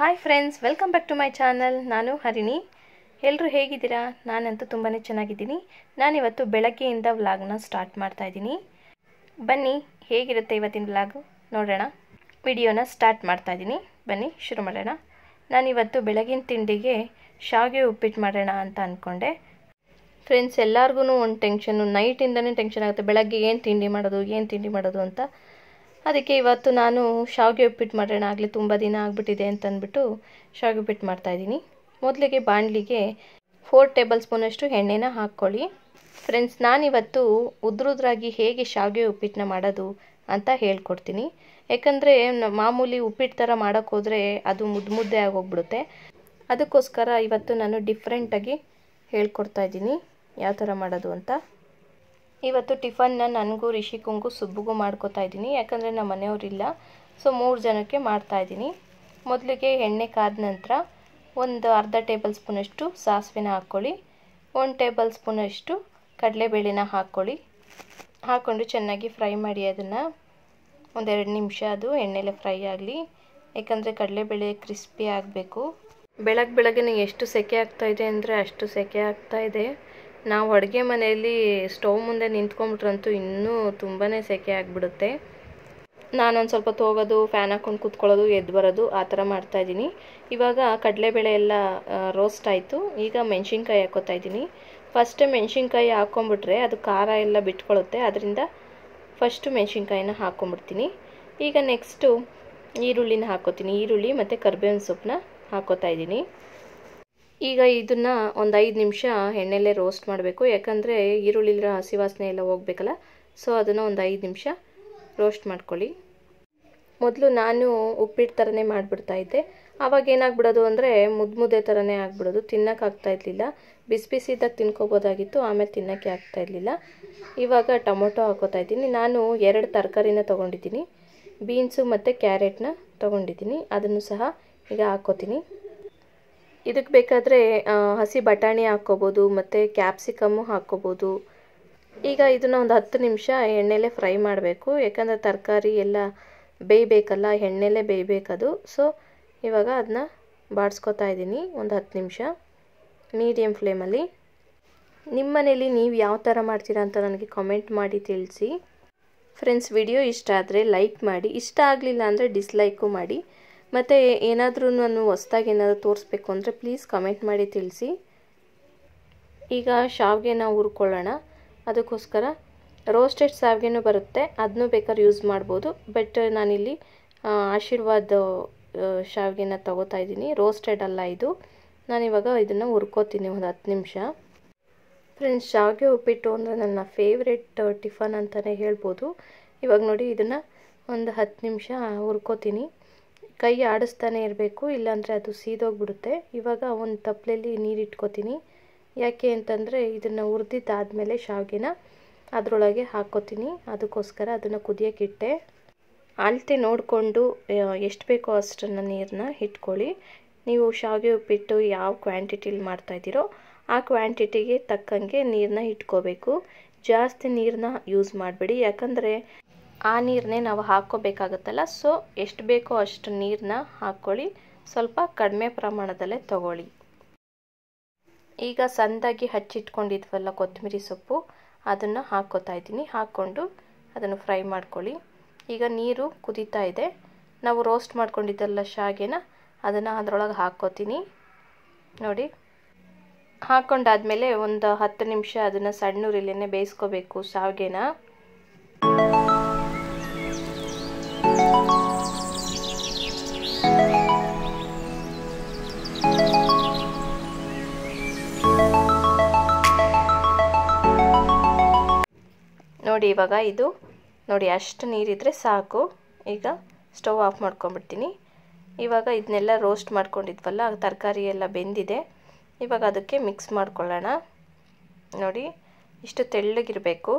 hi friends welcome back to my channel ನಾನು ಹರಿಣಿ ಎಲ್ಲರೂ ಹೇಗಿದ್ದೀರಾ ನಾನಂತೂ ತುಂಬಾ ಚೆನ್ನಾಗಿದ್ದೀನಿ ನಾನಿವತ್ತು ಬೆಳಗ್ಗೆಯಿಂದ ವ್ಲಾಗ್ನ ಸ್ಟಾರ್ಟ್ ಮಾಡ್ತಾ ಇದ್ದೀನಿ ಬನ್ನಿ ಹೇಗಿರುತ್ತೆ ಇವತ್ತಿನ ವ್ಲಾಗು ನೋಡೋಣ ವಿಡಿಯೋನ ಸ್ಟಾರ್ಟ್ ಮಾಡ್ತಾ ಇದ್ದೀನಿ ಬನ್ನಿ ಶುರು ಮಾಡೋಣ ನಾನಿವತ್ತು ಬೆಳಗಿನ ತಿಂಡಿಗೆ ಶಾವಿಗೆ ಉಪ್ಪಿಟ್ಟು ಮಾಡೋಣ ಅಂತ ಅಂದ್ಕೊಂಡೆ ಫ್ರೆಂಡ್ಸ್ ಎಲ್ಲರಿಗೂ ಒಂದು ಟೆನ್ಷನ್ನು ನೈಟಿಂದನೇ ಟೆನ್ಷನ್ ಆಗುತ್ತೆ ಬೆಳಗ್ಗೆ ಏನು ತಿಂಡಿ ಮಾಡೋದು ಏನು ತಿಂಡಿ ಮಾಡೋದು ಅಂತ ಅದಕ್ಕೆ ಇವತ್ತು ನಾನು ಶಾವಿಗೆ ಉಪ್ಪಿಟ್ಟು ಮಾಡೋಣ ಆಗಲಿ ತುಂಬ ದಿನ ಆಗಿಬಿಟ್ಟಿದೆ ಅಂತ ಅಂದ್ಬಿಟ್ಟು ಶಾವಿಗೆ ಉಪ್ಪಿಟ್ಟು ಮಾಡ್ತಾಯಿದ್ದೀನಿ ಮೊದಲಿಗೆ ಬಾಣಲಿಗೆ ಫೋರ್ ಟೇಬಲ್ ಸ್ಪೂನಷ್ಟು ಎಣ್ಣೆನ ಹಾಕ್ಕೊಳ್ಳಿ ಫ್ರೆಂಡ್ಸ್ ನಾನಿವತ್ತು ಉದ್ರುದ್ರಾಗಿ ಹೇಗೆ ಶಾವಿಗೆ ಉಪ್ಪಿಟ್ಟನ್ನ ಮಾಡೋದು ಅಂತ ಹೇಳ್ಕೊಡ್ತೀನಿ ಯಾಕಂದರೆ ಮಾಮೂಲಿ ಉಪ್ಪಿಟ್ಟು ಥರ ಮಾಡೋಕ್ಕೆ ಹೋದರೆ ಅದು ಮುದ್ದು ಮುದ್ದೆ ಆಗೋಗ್ಬಿಡುತ್ತೆ ಅದಕ್ಕೋಸ್ಕರ ಇವತ್ತು ನಾನು ಡಿಫ್ರೆಂಟಾಗಿ ಹೇಳ್ಕೊಡ್ತಾ ಇದ್ದೀನಿ ಯಾವ ಥರ ಮಾಡೋದು ಅಂತ ಇವತ್ತು ಟಿಫನ್ನ ನನಗೂ ರಿಷಿಕಂಗೂ ಸುಬ್ಬುಗೂ ಮಾಡ್ಕೋತಾ ಇದ್ದೀನಿ ಯಾಕಂದರೆ ನಮ್ಮ ಮನೆಯವರಿಲ್ಲ ಸೊ ಮೂರು ಜನಕ್ಕೆ ಮಾಡ್ತಾಯಿದ್ದೀನಿ ಮೊದಲಿಗೆ ಎಣ್ಣೆ ಕಾದ ನಂತರ ಒಂದು ಅರ್ಧ ಟೇಬಲ್ ಸ್ಪೂನಷ್ಟು ಸಾಸಿವೆನ ಹಾಕ್ಕೊಳ್ಳಿ ಒಂದು ಟೇಬಲ್ ಸ್ಪೂನಷ್ಟು ಕಡಲೆಬೇಳೆನ ಹಾಕ್ಕೊಳ್ಳಿ ಹಾಕ್ಕೊಂಡು ಚೆನ್ನಾಗಿ ಫ್ರೈ ಮಾಡಿ ಅದನ್ನು ಒಂದೆರಡು ನಿಮಿಷ ಅದು ಎಣ್ಣೆಲೆ ಫ್ರೈ ಆಗಲಿ ಯಾಕಂದರೆ ಕಡಲೆಬೇಳೆ ಕ್ರಿಸ್ಪಿ ಆಗಬೇಕು ಬೆಳಗ್ಗೆ ಬೆಳಗ್ಗೆ ಎಷ್ಟು ಸೆಕೆ ಆಗ್ತಾಯಿದೆ ಅಂದರೆ ಅಷ್ಟು ಸೆಕೆ ಆಗ್ತಾಯಿದೆ ನಾವು ಅಡುಗೆ ಮನೆಯಲ್ಲಿ ಸ್ಟವ್ ಮುಂದೆ ನಿಂತ್ಕೊಂಡ್ಬಿಟ್ರಂತೂ ಇನ್ನೂ ತುಂಬಾ ಸೆಕೆ ಆಗಿಬಿಡುತ್ತೆ ನಾನೊಂದು ಸ್ವಲ್ಪ ಹೋಗೋದು ಫ್ಯಾನ್ ಹಾಕ್ಕೊಂಡು ಕೂತ್ಕೊಳ್ಳೋದು ಎದ್ದು ಬರೋದು ಆ ಥರ ಮಾಡ್ತಾಯಿದ್ದೀನಿ ಇವಾಗ ಕಡಲೆಬೇಳೆ ಎಲ್ಲ ರೋಸ್ಟ್ ಆಯಿತು ಈಗ ಮೆಣಸಿನ್ಕಾಯಿ ಹಾಕೋತಾ ಇದ್ದೀನಿ ಫಸ್ಟೇ ಮೆಣಸಿನ್ಕಾಯಿ ಹಾಕ್ಕೊಂಬಿಟ್ರೆ ಅದು ಖಾರ ಎಲ್ಲ ಬಿಟ್ಕೊಳ್ಳುತ್ತೆ ಅದರಿಂದ ಫಸ್ಟು ಮೆಣಸಿನ್ಕಾಯಿನ ಹಾಕ್ಕೊಂಬಿಡ್ತೀನಿ ಈಗ ನೆಕ್ಸ್ಟು ಈರುಳ್ಳಿನ ಹಾಕೋತೀನಿ ಈರುಳ್ಳಿ ಮತ್ತು ಕರ್ಬೇವಿನ ಸೊಪ್ಪನ್ನ ಹಾಕೋತಾ ಇದ್ದೀನಿ ಈಗ ಇದನ್ನು ಒಂದು ಐದು ನಿಮಿಷ ಎಣ್ಣೆಲೆ ರೋಸ್ಟ್ ಮಾಡಬೇಕು ಯಾಕಂದರೆ ಈರುಳ್ಳಿಲಿರೋ ಹಸಿ ವಾಸನೆ ಎಲ್ಲ ಹೋಗ್ಬೇಕಲ್ಲ ಸೊ ಅದನ್ನು ಒಂದು ಐದು ನಿಮಿಷ ರೋಸ್ಟ್ ಮಾಡ್ಕೊಳ್ಳಿ ಮೊದಲು ನಾನು ಉಪ್ಪಿಟ್ಟು ಥರನೇ ಮಾಡಿಬಿಡ್ತಾ ಇದ್ದೆ ಆವಾಗ ಏನಾಗ್ಬಿಡೋದು ಅಂದರೆ ಮುದ್ದು ಮುದ್ದೆ ಥರನೇ ಆಗಿಬಿಡೋದು ತಿನ್ನೋಕೆ ಆಗ್ತಾ ಇರಲಿಲ್ಲ ಬಿಸಿ ಬಿಸಿದಾಗ ತಿನ್ಕೋಬೋದಾಗಿತ್ತು ಆಮೇಲೆ ತಿನ್ನೋಕ್ಕೆ ಆಗ್ತಾ ಇರಲಿಲ್ಲ ಇವಾಗ ಟೊಮೊಟೊ ಹಾಕೋತಾ ಇದ್ದೀನಿ ನಾನು ಎರಡು ತರಕಾರಿನ ತೊಗೊಂಡಿದ್ದೀನಿ ಬೀನ್ಸು ಮತ್ತು ಕ್ಯಾರೆಟ್ನ ತೊಗೊಂಡಿದ್ದೀನಿ ಅದನ್ನು ಸಹ ಈಗ ಹಾಕ್ಕೋತೀನಿ ಇದಕ್ಕೆ ಬೇಕಾದರೆ ಹಸಿ ಬಟಾಣಿ ಹಾಕ್ಕೋಬೋದು ಮತ್ತು ಕ್ಯಾಪ್ಸಿಕಮ್ಮು ಹಾಕ್ಕೋಬೋದು ಈಗ ಇದನ್ನು ಒಂದು ಹತ್ತು ನಿಮಿಷ ಎಣ್ಣೆಲೆ ಫ್ರೈ ಮಾಡಬೇಕು ಯಾಕಂದರೆ ತರಕಾರಿ ಎಲ್ಲ ಬೇಯಬೇಕಲ್ಲ ಎಣ್ಣೆಲೆ ಬೇಯಬೇಕದು ಸೊ ಇವಾಗ ಅದನ್ನ ಬಾಡಿಸ್ಕೊತಾ ಇದ್ದೀನಿ ಒಂದು ಹತ್ತು ನಿಮಿಷ ಮೀಡಿಯಮ್ ಫ್ಲೇಮಲ್ಲಿ ನಿಮ್ಮ ಮನೇಲಿ ನೀವು ಯಾವ ಥರ ಮಾಡ್ತೀರಾ ಅಂತ ನನಗೆ ಕಮೆಂಟ್ ಮಾಡಿ ತಿಳಿಸಿ ಫ್ರೆಂಡ್ಸ್ ವಿಡಿಯೋ ಇಷ್ಟ ಆದರೆ ಲೈಕ್ ಮಾಡಿ ಇಷ್ಟ ಆಗಲಿಲ್ಲ ಅಂದರೆ ಡಿಸ್ಲೈಕು ಮಾಡಿ ಮತ್ತು ಏನಾದರೂ ನಾನು ಹೊಸ್ದಾಗಿ ಏನಾದರೂ ತೋರಿಸ್ಬೇಕು ಅಂದರೆ ಪ್ಲೀಸ್ ಕಮೆಂಟ್ ಮಾಡಿ ತಿಳಿಸಿ ಈಗ ಶಾವಿಗೆನ ಹುರ್ಕೊಳ್ಳೋಣ ಅದಕ್ಕೋಸ್ಕರ ರೋಸ್ಟೆಡ್ ಶಾವಿಗೆನೂ ಬರುತ್ತೆ ಅದನ್ನೂ ಬೇಕಾದ್ರೆ ಯೂಸ್ ಮಾಡ್ಬೋದು ಬಟ್ ನಾನಿಲ್ಲಿ ಆಶೀರ್ವಾದ ಶಾವಿಗೆನ ತೊಗೋತಾ ಇದ್ದೀನಿ ರೋಸ್ಟೆಡ್ ಅಲ್ಲ ಇದು ನಾನಿವಾಗ ಇದನ್ನು ಹುರ್ಕೋತೀನಿ ಒಂದು ಹತ್ತು ನಿಮಿಷ ಫ್ರೆಂಡ್ಸ್ ಶಾವಿಗೆ ಉಪ್ಪಿಟ್ಟು ಅಂದರೆ ನನ್ನ ಫೇವ್ರೆಟ್ ಟಿಫನ್ ಅಂತಲೇ ಹೇಳ್ಬೋದು ಇವಾಗ ನೋಡಿ ಇದನ್ನು ಒಂದು ಹತ್ತು ನಿಮಿಷ ಹುರ್ಕೋತೀನಿ ಕೈ ಆಡಿಸ್ತಾನೆ ಇರಬೇಕು ಇಲ್ಲಾಂದರೆ ಅದು ಸೀದೋಗ್ಬಿಡುತ್ತೆ ಇವಾಗ ಒಂದು ತಪ್ಪಲೆಯಲ್ಲಿ ನೀರು ಇಟ್ಕೋತೀನಿ ಯಾಕೆ ಅಂತಂದರೆ ಇದನ್ನು ಹುರಿದಿದ್ದಾದಮೇಲೆ ಶಾವಿಗೆನ ಅದರೊಳಗೆ ಹಾಕ್ಕೋತೀನಿ ಅದಕ್ಕೋಸ್ಕರ ಅದನ್ನು ಕುದಿಯೋಕ್ಕಿಟ್ಟೆ ಅಳತೆ ನೋಡಿಕೊಂಡು ಎಷ್ಟು ಬೇಕೋ ಅಷ್ಟನ್ನು ನೀರನ್ನ ಇಟ್ಕೊಳ್ಳಿ ನೀವು ಶಾವಿಗೆ ಉಪ್ಪಿಟ್ಟು ಯಾವ ಕ್ವಾಂಟಿಟಿಲಿ ಮಾಡ್ತಾಯಿದ್ದೀರೋ ಆ ಕ್ವಾಂಟಿಟಿಗೆ ತಕ್ಕಂಗೆ ನೀರನ್ನ ಇಟ್ಕೋಬೇಕು ಜಾಸ್ತಿ ನೀರನ್ನ ಯೂಸ್ ಮಾಡಬೇಡಿ ಯಾಕಂದರೆ ಆ ನೀರನ್ನೇ ನಾವು ಹಾಕ್ಕೋಬೇಕಾಗತ್ತಲ್ಲ ಸೊ ಎಷ್ಟು ಬೇಕೋ ಅಷ್ಟು ನೀರನ್ನ ಹಾಕ್ಕೊಳ್ಳಿ ಸ್ವಲ್ಪ ಕಡಿಮೆ ಪ್ರಮಾಣದಲ್ಲೇ ತಗೊಳ್ಳಿ ಈಗ ಸಣ್ಣದಾಗಿ ಹಚ್ಚಿಟ್ಕೊಂಡಿದ್ವಲ್ಲ ಕೊತ್ತಂಬರಿ ಸೊಪ್ಪು ಅದನ್ನು ಹಾಕ್ಕೋತಾ ಇದ್ದೀನಿ ಹಾಕ್ಕೊಂಡು ಅದನ್ನು ಫ್ರೈ ಮಾಡ್ಕೊಳ್ಳಿ ಈಗ ನೀರು ಕುದೀತಾ ಇದೆ ನಾವು ರೋಸ್ಟ್ ಮಾಡ್ಕೊಂಡಿದ್ದಲ್ಲ ಶಾವಿಗೆನ ಅದನ್ನು ಅದರೊಳಗೆ ಹಾಕ್ಕೋತೀನಿ ನೋಡಿ ಹಾಕ್ಕೊಂಡಾದಮೇಲೆ ಒಂದು ಹತ್ತು ನಿಮಿಷ ಅದನ್ನು ಸಣ್ಣೂರಿಲ್ಲೇ ಬೇಯಿಸ್ಕೋಬೇಕು ಶಾವಿಗೆನ ನೋಡಿ ಇವಾಗ ಇದು ನೋಡಿ ಅಷ್ಟು ನೀರಿದ್ರೆ ಸಾಕು ಈಗ ಸ್ಟವ್ ಆಫ್ ಮಾಡ್ಕೊಂಬಿಡ್ತೀನಿ ಇವಾಗ ಇದನ್ನೆಲ್ಲ ರೋಸ್ಟ್ ಮಾಡ್ಕೊಂಡಿದ್ವಲ್ಲ ತರಕಾರಿ ಎಲ್ಲ ಬೆಂದಿದೆ ಇವಾಗ ಅದಕ್ಕೆ ಮಿಕ್ಸ್ ಮಾಡ್ಕೊಳ್ಳೋಣ ನೋಡಿ ಇಷ್ಟು ತೆಳ್ಳಗಿರಬೇಕು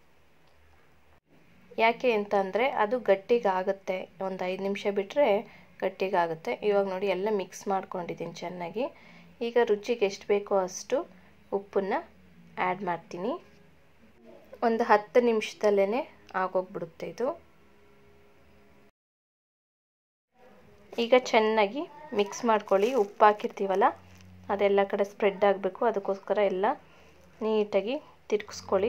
ಯಾಕೆ ಅಂತಂದರೆ ಅದು ಗಟ್ಟಿಗಾಗುತ್ತೆ ಒಂದು ಐದು ನಿಮಿಷ ಬಿಟ್ಟರೆ ಗಟ್ಟಿಗಾಗುತ್ತೆ ಇವಾಗ ನೋಡಿ ಎಲ್ಲ ಮಿಕ್ಸ್ ಮಾಡ್ಕೊಂಡಿದ್ದೀನಿ ಚೆನ್ನಾಗಿ ಈಗ ರುಚಿಗೆ ಎಷ್ಟು ಬೇಕೋ ಅಷ್ಟು ಉಪ್ಪನ್ನು ಆ್ಯಡ್ ಮಾಡ್ತೀನಿ ಒಂದು ಹತ್ತು ನಿಮಿಷದಲ್ಲೇ ಆಗೋಗ್ಬಿಡುತ್ತೆ ಇದು ಈಗ ಚೆನ್ನಾಗಿ ಮಿಕ್ಸ್ ಮಾಡ್ಕೊಳ್ಳಿ ಉಪ್ಪು ಹಾಕಿರ್ತೀವಲ್ಲ ಅದೆಲ್ಲ ಕಡೆ ಸ್ಪ್ರೆಡ್ ಆಗಬೇಕು ಅದಕ್ಕೋಸ್ಕರ ಎಲ್ಲ ನೀಟಾಗಿ ತಿರ್ಗಿಸ್ಕೊಳ್ಳಿ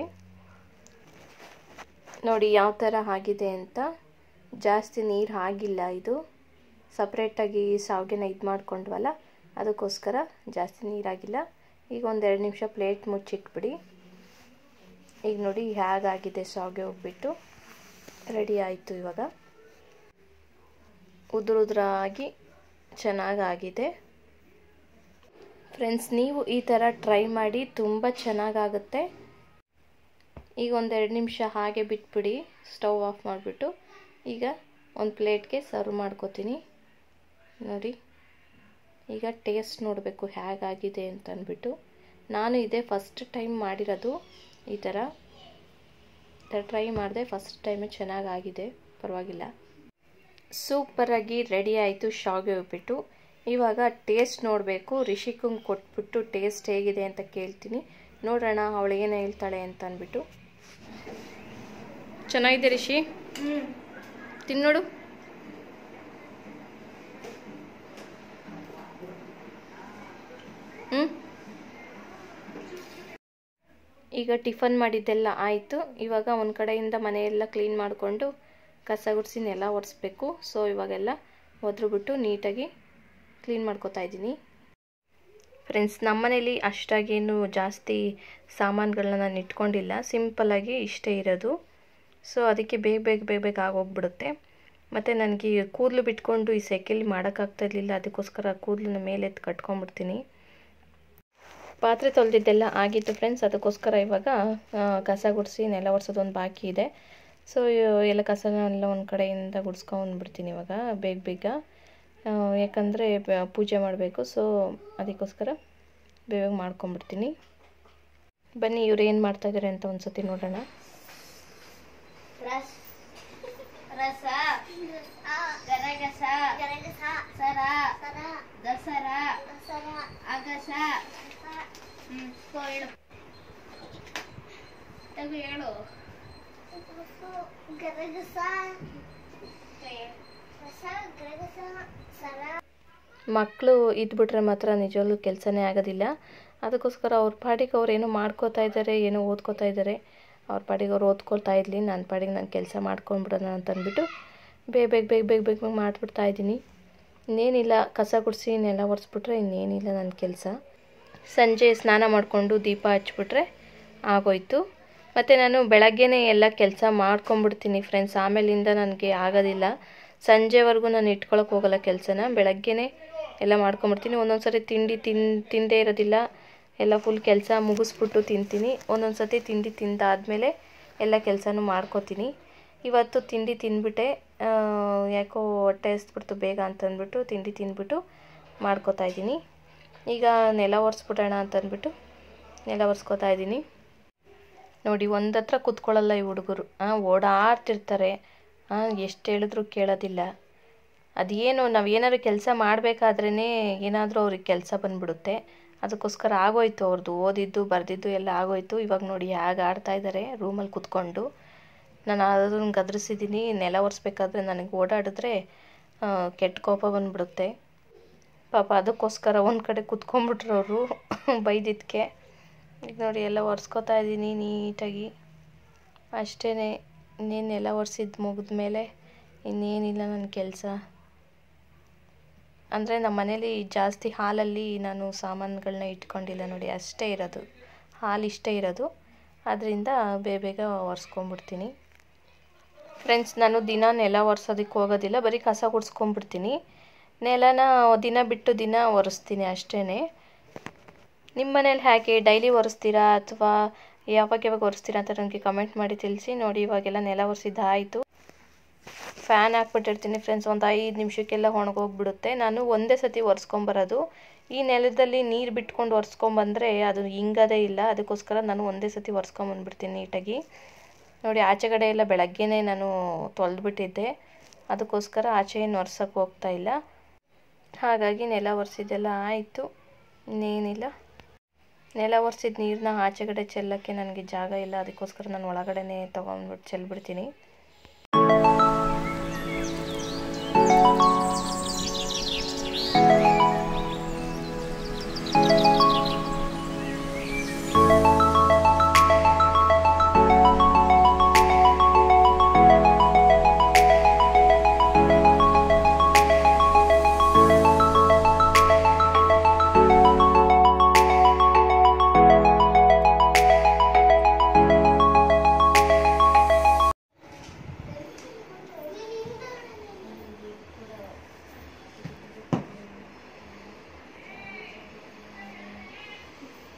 ನೋಡಿ ಯಾವ ಥರ ಆಗಿದೆ ಅಂತ ಜಾಸ್ತಿ ನೀರು ಆಗಿಲ್ಲ ಇದು ಸಪ್ರೇಟಾಗಿ ಶಾವಿಗೆನ ಇದು ಮಾಡ್ಕೊಂಡ್ವಲ್ಲ ಅದಕ್ಕೋಸ್ಕರ ಜಾಸ್ತಿ ನೀರಾಗಿಲ್ಲ ಈಗ ಒಂದೆರಡು ನಿಮಿಷ ಪ್ಲೇಟ್ ಮುಚ್ಚಿಟ್ಬಿಡಿ ಈಗ ನೋಡಿ ಹೇಗಾಗಿದೆ ಶಾವಿಗೆ ಉಪ್ಪಿಟ್ಟು ರೆಡಿ ಆಯಿತು ಇವಾಗ ಉದುರು ಉದುರಾಗಿ ಚೆನ್ನಾಗಾಗಿದೆ ಫ್ರೆಂಡ್ಸ್ ನೀವು ಈ ಥರ ಟ್ರೈ ಮಾಡಿ ತುಂಬ ಚೆನ್ನಾಗಾಗುತ್ತೆ ಈಗ ಒಂದೆರಡು ನಿಮಿಷ ಹಾಗೆ ಬಿಟ್ಬಿಡಿ ಸ್ಟವ್ ಆಫ್ ಮಾಡಿಬಿಟ್ಟು ಈಗ ಒಂದು ಪ್ಲೇಟ್ಗೆ ಸರ್ವ್ ಮಾಡ್ಕೋತೀನಿ ನೋಡಿ ಈಗ ಟೇಸ್ಟ್ ನೋಡಬೇಕು ಹೇಗಾಗಿದೆ ಅಂತ ಅಂದ್ಬಿಟ್ಟು ನಾನು ಇದೇ ಫಸ್ಟ್ ಟೈಮ್ ಮಾಡಿರೋದು ಈ ಥರ ಟ್ರೈ ಮಾಡಿದೆ ಫಸ್ಟ್ ಟೈಮೇ ಚೆನ್ನಾಗಾಗಿದೆ ಪರವಾಗಿಲ್ಲ ಸೂಪರಾಗಿ ರೆಡಿ ಆಯಿತು ಶಾವಿಗೆ ಉಪ್ಪಿಟ್ಟು ಇವಾಗ ಟೇಸ್ಟ್ ನೋಡಬೇಕು ರಿಷಿಕಂಗೆ ಕೊಟ್ಬಿಟ್ಟು ಟೇಸ್ಟ್ ಹೇಗಿದೆ ಅಂತ ಕೇಳ್ತೀನಿ ನೋಡೋಣ ಅವಳು ಏನು ಹೇಳ್ತಾಳೆ ಅಂತ ಅಂದ್ಬಿಟ್ಟು ಚೆನ್ನಾಗಿದೆ ರಿಷಿ ತಿನ್ನೋಡು ಹ್ಞೂ ಈಗ ಟಿಫನ್ ಮಾಡಿದ್ದೆಲ್ಲ ಆಯಿತು ಇವಾಗ ಒಂದು ಕಡೆಯಿಂದ ಮನೆಯೆಲ್ಲ ಕ್ಲೀನ್ ಮಾಡಿಕೊಂಡು ಕಸ ಗುಡಿಸಿ ನೆಲ ಒರೆಸ್ಬೇಕು ಸೊ ಇವಾಗೆಲ್ಲ ಒದ್ರುಬಿಟ್ಟು ನೀಟಾಗಿ ಕ್ಲೀನ್ ಮಾಡ್ಕೋತಾ ಇದ್ದೀನಿ ಫ್ರೆಂಡ್ಸ್ ನಮ್ಮನೇಲಿ ಅಷ್ಟಾಗೇನು ಜಾಸ್ತಿ ಸಾಮಾನುಗಳನ್ನ ನಾನು ಇಟ್ಕೊಂಡಿಲ್ಲ ಸಿಂಪಲ್ಲಾಗಿ ಇಷ್ಟೇ ಇರೋದು ಸೊ ಅದಕ್ಕೆ ಬೇಗ ಬೇಗ ಬೇಗ ಬೇಗ ಆಗೋಗ್ಬಿಡುತ್ತೆ ಮತ್ತು ನನಗೆ ಕೂದಲು ಬಿಟ್ಕೊಂಡು ಈ ಸೆಕೆಲಿ ಮಾಡೋಕ್ಕಾಗ್ತಾ ಇರಲಿಲ್ಲ ಅದಕ್ಕೋಸ್ಕರ ಕೂದಲನ್ನ ಮೇಲೆತ್ತು ಕಟ್ಕೊಂಡ್ಬಿಡ್ತೀನಿ ಪಾತ್ರೆ ತೊಳೆದಿದ್ದೆಲ್ಲ ಆಗಿತ್ತು ಫ್ರೆಂಡ್ಸ್ ಅದಕ್ಕೋಸ್ಕರ ಇವಾಗ ಕಸ ಗುಡಿಸಿ ನೆಲ ಒರೆಸೋದೊಂದು ಬಾಕಿ ಇದೆ ಸೊ ಎಲ್ಲ ಕಸನೆಲ್ಲ ಒಂದು ಕಡೆಯಿಂದ ಗುಡಿಸ್ಕೊಂಡ್ಬಿಡ್ತೀನಿ ಇವಾಗ ಬೇಗ ಬೇಗ ಯಾಕಂದರೆ ಪೂಜೆ ಮಾಡಬೇಕು ಸೊ ಅದಕ್ಕೋಸ್ಕರ ಬೇಗ ಮಾಡ್ಕೊಂಬಿಡ್ತೀನಿ ಬನ್ನಿ ಇವ್ರು ಏನು ಮಾಡ್ತಾಯಿದ್ದಾರೆ ಅಂತ ಒಂದು ಸತಿ ನೋಡೋಣ ರಸ ಗರಗಸ ಸರ ದಸರ ಅಗಸ ಹ್ಮ್ ಕೋ ಹೇಳು ತಗೋ ಹೇಳು ಮಕ್ಕಳು ಇದ್ಬಿಟ್ರೆ ಮಾತ್ರ ನಿಜವಾಗ್ಲೂ ಕೆಲಸನೇ ಆಗೋದಿಲ್ಲ ಅದಕ್ಕೋಸ್ಕರ ಅವ್ರ ಪಾಡಿಗೆ ಅವ್ರು ಏನೋ ಮಾಡ್ಕೋತಾ ಇದ್ದಾರೆ ಏನೋ ಓದ್ಕೋತಾ ಇದ್ದಾರೆ ಅವ್ರ ಪಾಡಿಗೆ ಅವ್ರು ಓದ್ಕೊಳ್ತಾ ಇರಲಿ ನನ್ನ ಪಾಡಿಗೆ ನಾನು ಕೆಲಸ ಮಾಡ್ಕೊಂಡ್ಬಿಡೋಣ ಅಂತ ಅಂದ್ಬಿಟ್ಟು ಬೇಗ ಬೇಗ ಬೇಗ ಬೇಗ ಬೇಗ ಬೇಗ ಮಾಡಿಬಿಡ್ತಾ ಇದ್ದೀನಿ ಇನ್ನೇನಿಲ್ಲ ಕಸ ಗುಡಿಸಿ ನೆಲ ಒರೆಸ್ಬಿಟ್ರೆ ಇನ್ನೇನಿಲ್ಲ ನನ್ನ ಕೆಲಸ ಸಂಜೆ ಸ್ನಾನ ಮಾಡಿಕೊಂಡು ದೀಪ ಹಚ್ಬಿಟ್ರೆ ಆಗೋಯ್ತು ಮತ್ತು ನಾನು ಬೆಳಗ್ಗೆನೇ ಎಲ್ಲ ಕೆಲಸ ಮಾಡ್ಕೊಂಬಿಡ್ತೀನಿ ಫ್ರೆಂಡ್ಸ್ ಆಮೇಲಿಂದ ನನಗೆ ಆಗೋದಿಲ್ಲ ಸಂಜೆವರೆಗೂ ನಾನು ಇಟ್ಕೊಳಕ್ಕೆ ಹೋಗಲ್ಲ ಕೆಲಸನ ಬೆಳಗ್ಗೆನೇ ಎಲ್ಲ ಮಾಡ್ಕೊಂಬಿಡ್ತೀನಿ ಒಂದೊಂದು ಸರಿ ತಿಂಡಿ ತಿನ್ ತಿಂದೇ ಇರೋದಿಲ್ಲ ಎಲ್ಲ ಫುಲ್ ಕೆಲಸ ಮುಗಿಸ್ಬಿಟ್ಟು ತಿಂತೀನಿ ಒಂದೊಂದು ಸತಿ ತಿಂಡಿ ತಿಂದಾದಮೇಲೆ ಎಲ್ಲ ಕೆಲಸನೂ ಮಾಡ್ಕೋತೀನಿ ಇವತ್ತು ತಿಂಡಿ ತಿಂದ್ಬಿಟ್ಟೆ ಯಾಕೋ ಹೊಟ್ಟೆ ಹಸ್ಬಿಡ್ತು ಬೇಗ ಅಂತಂದ್ಬಿಟ್ಟು ತಿಂಡಿ ತಿಂದ್ಬಿಟ್ಟು ಮಾಡ್ಕೋತಾ ಇದ್ದೀನಿ ಈಗ ನೆಲ ಒರೆಸ್ಬಿಡೋಣ ಅಂತಂದ್ಬಿಟ್ಟು ನೆಲ ಒರೆಸ್ಕೋತಾ ಇದ್ದೀನಿ ನೋಡಿ ಒಂದತ್ರ ಕೂತ್ಕೊಳ್ಳಲ್ಲ ಈ ಹುಡುಗರು ಓಡಾಡ್ತಿರ್ತಾರೆ ಎಷ್ಟು ಹೇಳಿದ್ರು ಕೇಳೋದಿಲ್ಲ ಅದೇನು ನಾವು ಏನಾದ್ರು ಕೆಲಸ ಮಾಡಬೇಕಾದ್ರೇ ಏನಾದರೂ ಅವ್ರಿಗೆ ಕೆಲಸ ಬಂದ್ಬಿಡುತ್ತೆ ಅದಕ್ಕೋಸ್ಕರ ಆಗೋಯ್ತು ಅವ್ರದ್ದು ಓದಿದ್ದು ಬರೆದಿದ್ದು ಎಲ್ಲ ಆಗೋಯ್ತು ಇವಾಗ ನೋಡಿ ಹೇಗೆ ಆಡ್ತಾ ಇದ್ದಾರೆ ರೂಮಲ್ಲಿ ಕೂತ್ಕೊಂಡು ನಾನು ಅದನ್ನು ಗದರಿಸಿದ್ದೀನಿ ನೆಲ ಒರೆಸ್ಬೇಕಾದ್ರೆ ನನಗೆ ಓಡಾಡಿದ್ರೆ ಕೆಟ್ಟ ಕೋಪ ಬಂದ್ಬಿಡುತ್ತೆ ಪಾಪ ಅದಕ್ಕೋಸ್ಕರ ಒಂದು ಕಡೆ ಕುತ್ಕೊಂಡ್ಬಿಟ್ರು ಅವರು ಬೈದಿದ್ದಕ್ಕೆ ಈಗ ನೋಡಿ ಎಲ್ಲ ಒರೆಸ್ಕೊತಾ ಇದ್ದೀನಿ ನೀಟಾಗಿ ಅಷ್ಟೇ ಇನ್ನೇನು ಎಲ್ಲ ಒರೆಸಿದ್ದು ಮುಗಿದ್ಮೇಲೆ ಇನ್ನೇನಿಲ್ಲ ನನ್ನ ಕೆಲಸ ಅಂದರೆ ನಮ್ಮ ಮನೇಲಿ ಜಾಸ್ತಿ ಹಾಲಲ್ಲಿ ನಾನು ಸಾಮಾನುಗಳನ್ನ ಇಟ್ಕೊಂಡಿಲ್ಲ ನೋಡಿ ಅಷ್ಟೇ ಇರೋದು ಹಾಲು ಇಷ್ಟೇ ಇರೋದು ಅದರಿಂದ ಬೇಗ ಬೇಗ ಒರೆಸ್ಕೊಂಬಿಡ್ತೀನಿ ಫ್ರೆಂಡ್ಸ್ ನಾನು ದಿನ ನೆಲ ಒರೆಸೋದಕ್ಕೆ ಹೋಗೋದಿಲ್ಲ ಬರೀ ಕಸ ಗುಡಿಸ್ಕೊಂಬಿಡ್ತೀನಿ ನೆಲನ ದಿನ ಬಿಟ್ಟು ದಿನ ಒರೆಸ್ತೀನಿ ಅಷ್ಟೇ ನಿಮ್ಮ ಮನೇಲಿ ಹೇಗೆ ಡೈಲಿ ಒರೆಸ್ತೀರಾ ಅಥವಾ ಯಾವಾಗ ಯಾವಾಗ ಒರೆಸ್ತೀರಾ ಅಂತ ನನಗೆ ಕಮೆಂಟ್ ಮಾಡಿ ತಿಳಿಸಿ ನೋಡಿ ಇವಾಗೆಲ್ಲ ನೆಲ ಒರೆಸಿದ್ದಾಯಿತು ಫ್ಯಾನ್ ಹಾಕ್ಬಿಟ್ಟಿರ್ತೀನಿ ಫ್ರೆಂಡ್ಸ್ ಒಂದು ಐದು ನಿಮಿಷಕ್ಕೆಲ್ಲ ಒಣಗೋಗ್ಬಿಡುತ್ತೆ ನಾನು ಒಂದೇ ಸತಿ ಒರೆಸ್ಕೊಂಬರೋದು ಈ ನೆಲದಲ್ಲಿ ನೀರು ಬಿಟ್ಕೊಂಡು ಒರೆಸ್ಕೊಂಬಂದರೆ ಅದು ಹಿಂಗದೇ ಇಲ್ಲ ಅದಕ್ಕೋಸ್ಕರ ನಾನು ಒಂದೇ ಸತಿ ಒರೆಸ್ಕೊಂಬಂದ್ಬಿಡ್ತೀನಿ ನೀಟಾಗಿ ನೋಡಿ ಆಚೆಗಡೆ ಎಲ್ಲ ಬೆಳಗ್ಗೆನೇ ನಾನು ತೊಳೆದ್ಬಿಟ್ಟಿದ್ದೆ ಅದಕ್ಕೋಸ್ಕರ ಆಚೆ ಏನು ಒರ್ಸೋಕ್ಕೆ ಹೋಗ್ತಾ ಇಲ್ಲ ಹಾಗಾಗಿ ನೆಲ ಒರೆಸಿದ್ದೆಲ್ಲ ಆಯಿತು ಇನ್ನೇನಿಲ್ಲ ನೆಲ ಒರೆಸಿದ ನೀರನ್ನ ಆಚೆಗಡೆ ಚೆಲ್ಲಕ್ಕೆ ನನಗೆ ಜಾಗ ಇಲ್ಲ ಅದಕ್ಕೋಸ್ಕರ ನಾನು ಒಳಗಡೆನೇ ತೊಗೊಂಡ್ಬಿಟ್ಟು ಚೆಲ್ಬಿಡ್ತೀನಿ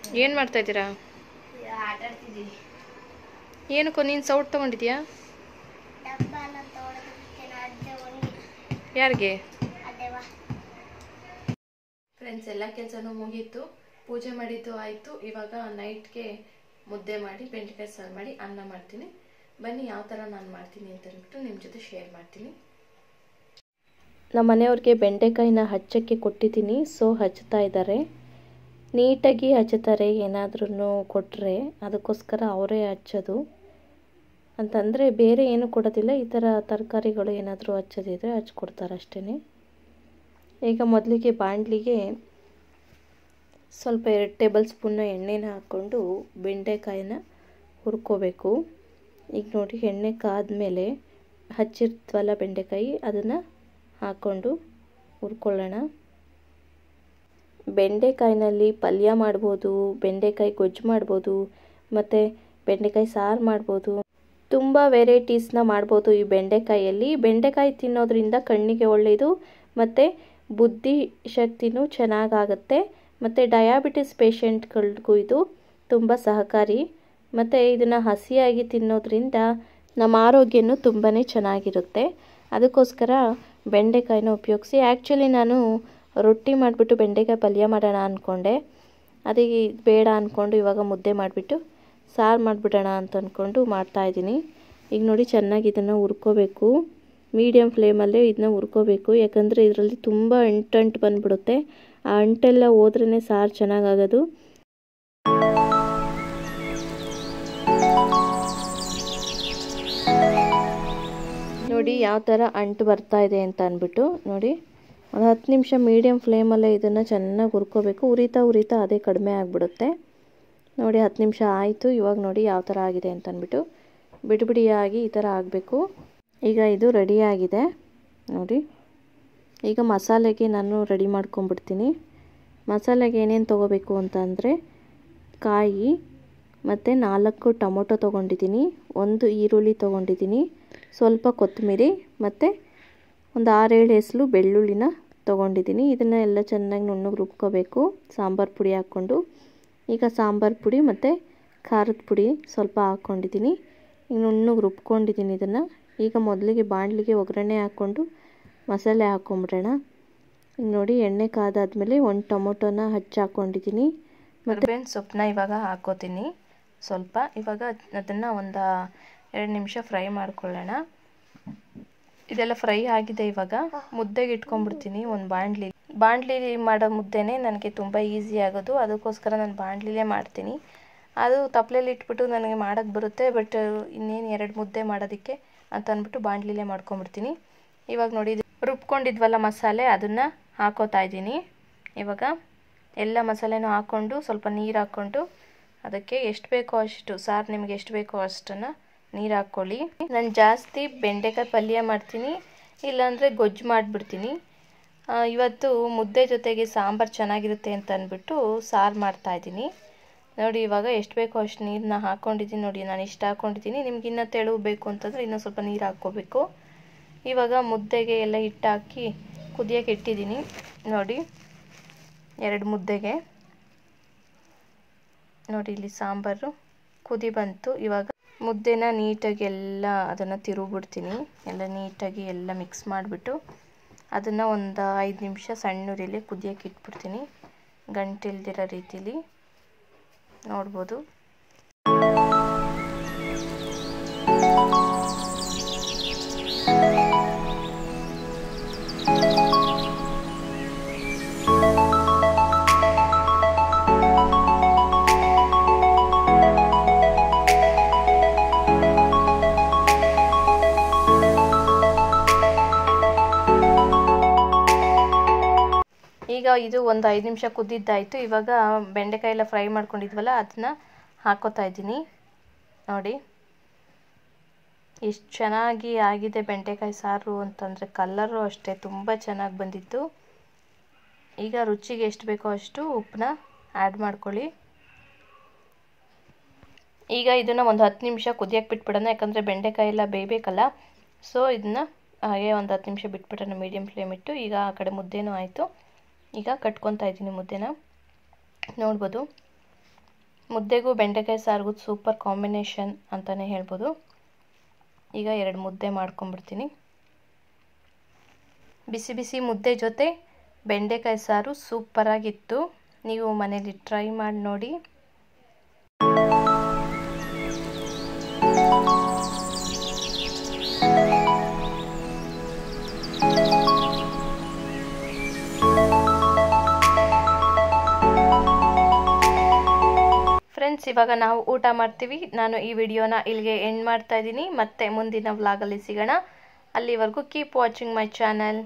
ಏನು ಮಾಡ್ತಾ ಇದ್ದೀರಾ ಆಟ ಆಡ್ತಿದ್ದೀವಿ ಏನಕ್ಕೋ ನೀನು ಸೌಟ್ ತೊಗೊಂಡಿದ್ಯಾ ಡಬ್ಬನ ತಗೊಳೋದಕ್ಕೆ ಅಜ್ಜ ಒಂದು ಯಾರಿಗೆ ಅದೇವ ಫ್ರೆಂಡ್ಸ್ ಎಲ್ಲ ಕೆಲಸನೂ ಮುಗೀತು ಪೂಜೆ ಮಾಡಿದ್ದು ಆಯಿತು ಇವಾಗ ನೈಟ್ಗೆ ಮುದ್ದೆ ಮಾಡಿ ಬೆಂಡೆಕಾಯಿ ಸಾರು ಮಾಡಿ ಅನ್ನ ಮಾಡ್ತೀನಿ ಬನ್ನಿ ಯಾವ ಥರ ನಾನು ಮಾಡ್ತೀನಿ ಅಂತ ಅಂದ್ಬಿಟ್ಟು ನಿಮ್ಮ ಜೊತೆ ಶೇರ್ ಮಾಡ್ತೀನಿ ನಮ್ಮ ಮನೆಯವ್ರಿಗೆ ಬೆಂಡೆಕಾಯಿನ ಹಚ್ಚಕ್ಕೆ ಕೊಟ್ಟಿದ್ದೀನಿ ಸೊ ಹಚ್ತಾ ಇದ್ದಾರೆ ನೀಟಾಗಿ ಹಚ್ಚುತ್ತಾರೆ ಏನಾದ್ರೂ ಕೊಟ್ಟರೆ ಅದಕ್ಕೋಸ್ಕರ ಅವರೇ ಹಚ್ಚೋದು ಅಂತಂದರೆ ಬೇರೆ ಏನು ಕೊಡೋದಿಲ್ಲ ಈ ಥರ ತರಕಾರಿಗಳು ಏನಾದರೂ ಹಚ್ಚೋದಿದ್ರೆ ಹಚ್ಕೊಡ್ತಾರೆ ಅಷ್ಟೇ ಈಗ ಮೊದಲಿಗೆ ಬಾಣಲಿಗೆ ಸ್ವಲ್ಪ ಎರಡು ಟೇಬಲ್ ಸ್ಪೂನ್ನ ಎಣ್ಣೆನ ಹಾಕ್ಕೊಂಡು ಬೆಂಡೆಕಾಯಿನ ಹುರ್ಕೋಬೇಕು ಈಗ ನೋಡಿ ಎಣ್ಣೆ ಕಾದ್ಮೇಲೆ ಹಚ್ಚಿರ್ತೀವಲ್ಲ ಬೆಂಡೆಕಾಯಿ ಅದನ್ನು ಹಾಕ್ಕೊಂಡು ಹುರ್ಕೊಳ್ಳೋಣ ಬೆಂಡೆಕಾಯಿನಲ್ಲಿ ಪಲ್ಯ ಮಾಡ್ಬೋದು ಬೆಂಡೆಕಾಯಿ ಗೊಜ್ಜು ಮಾಡ್ಬೋದು ಮತ್ತು ಬೆಂಡೆಕಾಯಿ ಸಾರು ಮಾಡ್ಬೋದು ತುಂಬ ವೆರೈಟೀಸ್ನ ಮಾಡ್ಬೋದು ಈ ಬೆಂಡೆಕಾಯಲ್ಲಿ ಬೆಂಡೆಕಾಯಿ ತಿನ್ನೋದ್ರಿಂದ ಕಣ್ಣಿಗೆ ಒಳ್ಳೆಯದು ಮತ್ತು ಬುದ್ಧಿ ಶಕ್ತಿನೂ ಚೆನ್ನಾಗಾಗುತ್ತೆ ಮತ್ತು ಡಯಾಬಿಟಿಸ್ ಪೇಷಂಟ್ಗಳಿಗೂ ಇದು ತುಂಬ ಸಹಕಾರಿ ಮತ್ತು ಇದನ್ನು ಹಸಿಯಾಗಿ ತಿನ್ನೋದ್ರಿಂದ ನಮ್ಮ ಆರೋಗ್ಯನೂ ತುಂಬಾ ಚೆನ್ನಾಗಿರುತ್ತೆ ಅದಕ್ಕೋಸ್ಕರ ಬೆಂಡೆಕಾಯಿನ ಉಪಯೋಗಿಸಿ ಆ್ಯಕ್ಚುಲಿ ನಾನು ರೊಟ್ಟಿ ಮಾಡಿಬಿಟ್ಟು ಬೆಂಡೆಕಾಯಿ ಪಲ್ಯ ಮಾಡೋಣ ಅಂದ್ಕೊಂಡೆ ಅದಕ್ಕೆ ಬೇಡ ಅಂದ್ಕೊಂಡು ಇವಾಗ ಮುದ್ದೆ ಮಾಡಿಬಿಟ್ಟು ಸಾರು ಮಾಡಿಬಿಡೋಣ ಅಂತ ಅಂದ್ಕೊಂಡು ಮಾಡ್ತಾಯಿದ್ದೀನಿ ಈಗ ನೋಡಿ ಚೆನ್ನಾಗಿ ಇದನ್ನು ಹುರ್ಕೋಬೇಕು ಮೀಡಿಯಮ್ ಫ್ಲೇಮಲ್ಲೇ ಇದನ್ನ ಹುರ್ಕೋಬೇಕು ಯಾಕಂದರೆ ಇದರಲ್ಲಿ ತುಂಬ ಅಂಟಂಟು ಬಂದ್ಬಿಡುತ್ತೆ ಆ ಅಂಟೆಲ್ಲ ಹೋದ್ರೇ ಸಾರು ಚೆನ್ನಾಗಾಗೋದು ನೋಡಿ ಯಾವ ಥರ ಅಂಟು ಬರ್ತಾ ಇದೆ ಅಂತ ಅಂದ್ಬಿಟ್ಟು ನೋಡಿ ಒಂದು ಹತ್ತು ನಿಮಿಷ ಮೀಡಿಯಮ್ ಫ್ಲೇಮಲ್ಲೇ ಇದನ್ನು ಚೆನ್ನಾಗಿ ಹುರ್ಕೋಬೇಕು ಉರಿತಾ ಉರಿತಾ ಅದೇ ಕಡಿಮೆ ಆಗಿಬಿಡುತ್ತೆ ನೋಡಿ ಹತ್ತು ನಿಮಿಷ ಆಯಿತು ಇವಾಗ ನೋಡಿ ಯಾವ ಥರ ಆಗಿದೆ ಅಂತ ಅಂದ್ಬಿಟ್ಟು ಬಿಡಿ ಬಿಡಿಯಾಗಿ ಈ ಥರ ಆಗಬೇಕು ಈಗ ಇದು ರೆಡಿಯಾಗಿದೆ ನೋಡಿ ಈಗ ಮಸಾಲೆಗೆ ನಾನು ರೆಡಿ ಮಾಡ್ಕೊಂಬಿಡ್ತೀನಿ ಮಸಾಲೆಗೆ ಏನೇನು ತೊಗೋಬೇಕು ಅಂತ ಅಂದರೆ ಕಾಯಿ ಮತ್ತು ನಾಲ್ಕು ಟೊಮೊಟೊ ತೊಗೊಂಡಿದ್ದೀನಿ ಒಂದು ಈರುಳ್ಳಿ ತೊಗೊಂಡಿದ್ದೀನಿ ಸ್ವಲ್ಪ ಕೊತ್ತಂಬರಿ ಮತ್ತು ಒಂದು ಆರೇಳು ಹೆಸಲು ಬೆಳ್ಳುಳ್ಳಿನ ತೊಗೊಂಡಿದ್ದೀನಿ ಇದನ್ನು ಎಲ್ಲ ಚೆನ್ನಾಗಿ ನುಣ್ಣಗೆ ರುಬ್ಕೋಬೇಕು ಸಾಂಬಾರು ಪುಡಿ ಹಾಕ್ಕೊಂಡು ಈಗ ಸಾಂಬಾರು ಪುಡಿ ಮತ್ತು ಖಾರದ ಪುಡಿ ಸ್ವಲ್ಪ ಹಾಕ್ಕೊಂಡಿದ್ದೀನಿ ಈಗ ನುಣ್ಣಗೆ ರುಬ್ಕೊಂಡಿದ್ದೀನಿ ಇದನ್ನು ಈಗ ಮೊದಲಿಗೆ ಬಾಣಲಿಗೆ ಒಗ್ಗರಣೆ ಹಾಕ್ಕೊಂಡು ಮಸಾಲೆ ಹಾಕ್ಕೊಂಬಿಡೋಣ ಈಗ ನೋಡಿ ಎಣ್ಣೆ ಕಾದಾದ್ಮೇಲೆ ಒಂದು ಟೊಮೊಟೊನ ಹಚ್ಚಿ ಹಾಕ್ಕೊಂಡಿದ್ದೀನಿ ಮತ್ತು ಬೇವಿನ ಸೊಪ್ಪನ್ನ ಇವಾಗ ಹಾಕೋತೀನಿ ಸ್ವಲ್ಪ ಇವಾಗ ಅದನ್ನು ಒಂದು ಎರಡು ನಿಮಿಷ ಫ್ರೈ ಮಾಡ್ಕೊಳ್ಳೋಣ ಇದೆಲ್ಲ ಫ್ರೈ ಆಗಿದೆ ಇವಾಗ ಮುದ್ದೆಗೆ ಇಟ್ಕೊಂಡ್ಬಿಡ್ತೀನಿ ಒಂದು ಬಾಣಲಿ ಬಾಣಲಿ ಮಾಡೋ ಮುದ್ದೆನೇ ನನಗೆ ತುಂಬ ಈಸಿ ಆಗೋದು ಅದಕ್ಕೋಸ್ಕರ ನಾನು ಬಾಣಲಿಲೇ ಮಾಡ್ತೀನಿ ಅದು ತಪ್ಪಲೆಯಲ್ಲಿ ಇಟ್ಬಿಟ್ಟು ನನಗೆ ಮಾಡೋಕ್ಕೆ ಬರುತ್ತೆ ಬಟ್ ಇನ್ನೇನು ಎರಡು ಮುದ್ದೆ ಮಾಡೋದಕ್ಕೆ ಅಂತ ಅಂದ್ಬಿಟ್ಟು ಬಾಣಲಿಲೇ ಮಾಡ್ಕೊಂಬಿಡ್ತೀನಿ ಇವಾಗ ನೋಡಿ ರುಬ್ಕೊಂಡಿದ್ವಲ್ಲ ಮಸಾಲೆ ಅದನ್ನು ಹಾಕೋತಾ ಇದ್ದೀನಿ ಇವಾಗ ಎಲ್ಲ ಮಸಾಲೆನೂ ಹಾಕ್ಕೊಂಡು ಸ್ವಲ್ಪ ನೀರು ಹಾಕ್ಕೊಂಡು ಅದಕ್ಕೆ ಎಷ್ಟು ಬೇಕೋ ಅಷ್ಟು ಸಾರು ನಿಮಗೆ ಎಷ್ಟು ಬೇಕೋ ಅಷ್ಟನ್ನು ನೀರು ಹಾಕ್ಕೊಳ್ಳಿ ನಾನು ಜಾಸ್ತಿ ಬೆಂಡೆಕಾಯಿ ಪಲ್ಯ ಮಾಡ್ತೀನಿ ಇಲ್ಲಾಂದರೆ ಗೊಜ್ಜು ಮಾಡಿಬಿಡ್ತೀನಿ ಇವತ್ತು ಮುದ್ದೆ ಜೊತೆಗೆ ಸಾಂಬಾರು ಚೆನ್ನಾಗಿರುತ್ತೆ ಅಂತ ಅಂದ್ಬಿಟ್ಟು ಸಾರು ಮಾಡ್ತಾಯಿದ್ದೀನಿ ನೋಡಿ ಇವಾಗ ಎಷ್ಟು ಬೇಕೋ ಅಷ್ಟು ನೀರನ್ನ ಹಾಕ್ಕೊಂಡಿದ್ದೀನಿ ನೋಡಿ ನಾನು ಇಷ್ಟು ಹಾಕ್ಕೊಂಡಿದ್ದೀನಿ ನಿಮ್ಗೆ ಇನ್ನೂ ತೆಳು ಬೇಕು ಅಂತಂದರೆ ಇನ್ನೂ ಸ್ವಲ್ಪ ನೀರು ಹಾಕ್ಕೋಬೇಕು ಇವಾಗ ಮುದ್ದೆಗೆ ಎಲ್ಲ ಹಿಟ್ಟು ಹಾಕಿ ಕುದಿಯೋಕೆ ಇಟ್ಟಿದ್ದೀನಿ ನೋಡಿ ಎರಡು ಮುದ್ದೆಗೆ ನೋಡಿ ಇಲ್ಲಿ ಸಾಂಬಾರು ಕುದಿ ಬಂತು ಇವಾಗ ಮುದ್ದೆನ ನೀಟಾಗಿ ಎಲ್ಲ ಅದನ್ನು ತಿರುಗಿಬಿಡ್ತೀನಿ ಎಲ್ಲ ನೀಟಾಗಿ ಎಲ್ಲ ಮಿಕ್ಸ್ ಮಾಡಿಬಿಟ್ಟು ಅದನ್ನು ಒಂದು ಐದು ನಿಮಿಷ ಸಣ್ಣೂರಲ್ಲಿ ಕುದಿಯೋಕೆ ಇಟ್ಬಿಡ್ತೀನಿ ಗಂಟಿಲ್ದಿರೋ ರೀತಿಲಿ ನೋಡ್ಬೋದು ಈಗ ಇದು ಒಂದು ಐದು ನಿಮಿಷ ಕುದ್ದಿದ್ದಾಯಿತು ಇವಾಗ ಬೆಂಡೆಕಾಯಿ ಎಲ್ಲ ಫ್ರೈ ಮಾಡ್ಕೊಂಡಿದ್ವಲ್ಲ ಅದನ್ನ ಹಾಕೋತಾ ಇದ್ದೀನಿ ನೋಡಿ ಎಷ್ಟು ಚೆನ್ನಾಗಿ ಆಗಿದೆ ಬೆಂಡೆಕಾಯಿ ಸಾರು ಅಂತಂದರೆ ಕಲ್ಲರು ಅಷ್ಟೇ ತುಂಬ ಚೆನ್ನಾಗಿ ಬಂದಿತ್ತು ಈಗ ರುಚಿಗೆ ಎಷ್ಟು ಬೇಕೋ ಅಷ್ಟು ಉಪ್ಪನ್ನ ಆ್ಯಡ್ ಮಾಡ್ಕೊಳ್ಳಿ ಈಗ ಇದನ್ನು ಒಂದು ಹತ್ತು ನಿಮಿಷ ಕುದಿಯೋಕೆ ಬಿಟ್ಬಿಡೋಣ ಯಾಕಂದರೆ ಬೆಂಡೆಕಾಯಿ ಎಲ್ಲ ಬೇಯಬೇಕಲ್ಲ ಸೊ ಇದನ್ನ ಹಾಗೆ ಒಂದು ಹತ್ತು ನಿಮಿಷ ಬಿಟ್ಬಿಡೋಣ ಮೀಡಿಯಮ್ ಫ್ಲೇಮ್ ಇಟ್ಟು ಈಗ ಆ ಕಡೆ ಮುದ್ದೆನೂ ಆಯಿತು ಈಗ ಕಟ್ಕೊತಾ ಇದ್ದೀನಿ ಮುದ್ದೆನ ನೋಡ್ಬೋದು ಮುದ್ದೆಗೂ ಬೆಂಡೆಕಾಯಿ ಸಾರಿಗೂ ಸೂಪರ್ ಕಾಂಬಿನೇಷನ್ ಅಂತಲೇ ಹೇಳ್ಬೋದು ಈಗ ಎರಡು ಮುದ್ದೆ ಮಾಡ್ಕೊಂಬಿಡ್ತೀನಿ ಬಿಸಿ ಬಿಸಿ ಮುದ್ದೆ ಜೊತೆ ಬೆಂಡೆಕಾಯಿ ಸಾರು ಸೂಪರಾಗಿತ್ತು ನೀವು ಮನೇಲಿ ಟ್ರೈ ಮಾಡಿ ನೋಡಿ ಫ್ರೆಂಡ್ಸ್ ಇವಾಗ ನಾವು ಊಟ ಮಾಡ್ತೀವಿ ನಾನು ಈ ವಿಡಿಯೋನ ಇಲ್ಲಿಗೆ ಎಂಡ್ ಮಾಡ್ತಾ ಇದ್ದೀನಿ ಮತ್ತೆ ಮುಂದಿನ ವ್ಲಾಗಲ್ಲಿ ಸಿಗೋಣ ಅಲ್ಲಿವರೆಗೂ keep watching my channel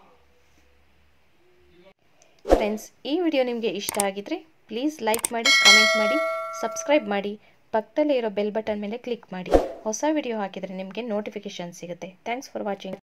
friends ಈ ವಿಡಿಯೋ ನಿಮಗೆ ಇಷ್ಟ ಆಗಿದ್ರೆ ಪ್ಲೀಸ್ ಲೈಕ್ ಮಾಡಿ ಕಾಮೆಂಟ್ ಮಾಡಿ ಸಬ್ಸ್ಕ್ರೈಬ್ ಮಾಡಿ ಪಕ್ಕದಲ್ಲೇ ಇರೋ ಬೆಲ್ ಬಟನ್ ಮೇಲೆ ಕ್ಲಿಕ್ ಮಾಡಿ ಹೊಸ ವಿಡಿಯೋ ಹಾಕಿದರೆ ನಿಮಗೆ ನೋಟಿಫಿಕೇಶನ್ ಸಿಗುತ್ತೆ ಥ್ಯಾಂಕ್ಸ್ ಫಾರ್ ವಾಚಿಂಗ್